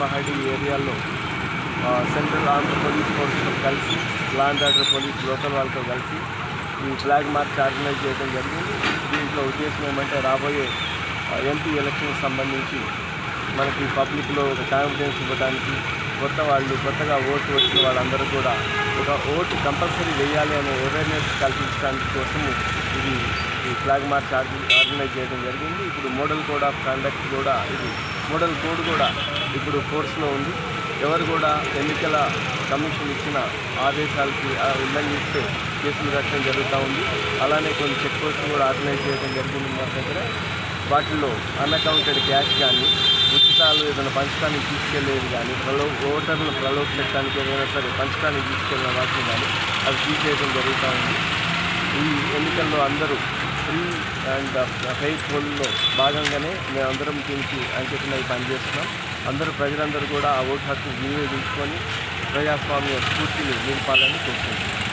పహాడి ఏరియాలో ఆ, central Andhra police ఫోర్స్తో కలిసి law and order police local వాళ్ళతో కలిసి ఈ ఫ్లాగ్ మార్చ్ ఆర్గనైజ్ చేయడం జరిగింది దీంట్లో ఉద్దేశం ఏమంటే రాబోయే ఆ, ఎంపీ ఎలక్షన్కి సంబంధించి మనకి పబ్లిక్లో ఒక కాన్ఫిడెన్స్ ఇవ్వడానికి కొత్త వాళ్ళు కొత్తగా ఓటు వచ్చిన వాళ్ళందరూ కూడా ఒక ఓటు కంపల్సరీ వేయాలి అనే అవేర్నెస్ కల్పించడానికి కోసము ఇది ఈ ఫ్లాగ్ మార్చ్ ఆర్గ- ఆర్గనైజ్ చేయడం జరిగింది ఇప్పుడు మోడల్ కోడ్ ఆఫ్ కండక్ట్ కూడా ఇది మోడల్ కోడ్ కూడా ఇప్పుడు ఫోర్స్లో ఉంది ఎవరు కూడా ఎన్నికల కమిషన్ ఇచ్చిన ఆదేశాలకి ఆ, ఉల్లంఘిస్తే కేసులు కట్టడం జరుగుతూ ఉంది అలానే కొన్ని చెక్ పోస్టులు కూడా ఆర్గనైజ్ చేయడం జరిగింది మా దగ్గర వాటిల్లో అన్అకౌంటెడ్ క్యాష్ కానీ ఉచితాలు ఏదైనా పంచడానికి తీసుకెళ్లేది కానీ ప్రలో ఓటర్లను ప్రలోభపెట్టడానికి ఏదైనా సరే పంచడానికి తీసుకెళ్ళిన వాటిని కానీ అవి తీసేయడం జరుగుతూ ఉంది ఈ ఎన్నికల్లో అందరూ ఫ్రీ అండ్ ఫెయిర్ పోల్లో భాగంగానే మేమందరం దీనికి అంకితమై పనిచేస్తున్నాం అందరూ ప్రజలందరూ కూడా ఆ ఓటు హక్కు వినియోగించుకొని ప్రజాస్వామ్య స్ఫూర్తిని నింపాలని కోరుకుంటున్నాం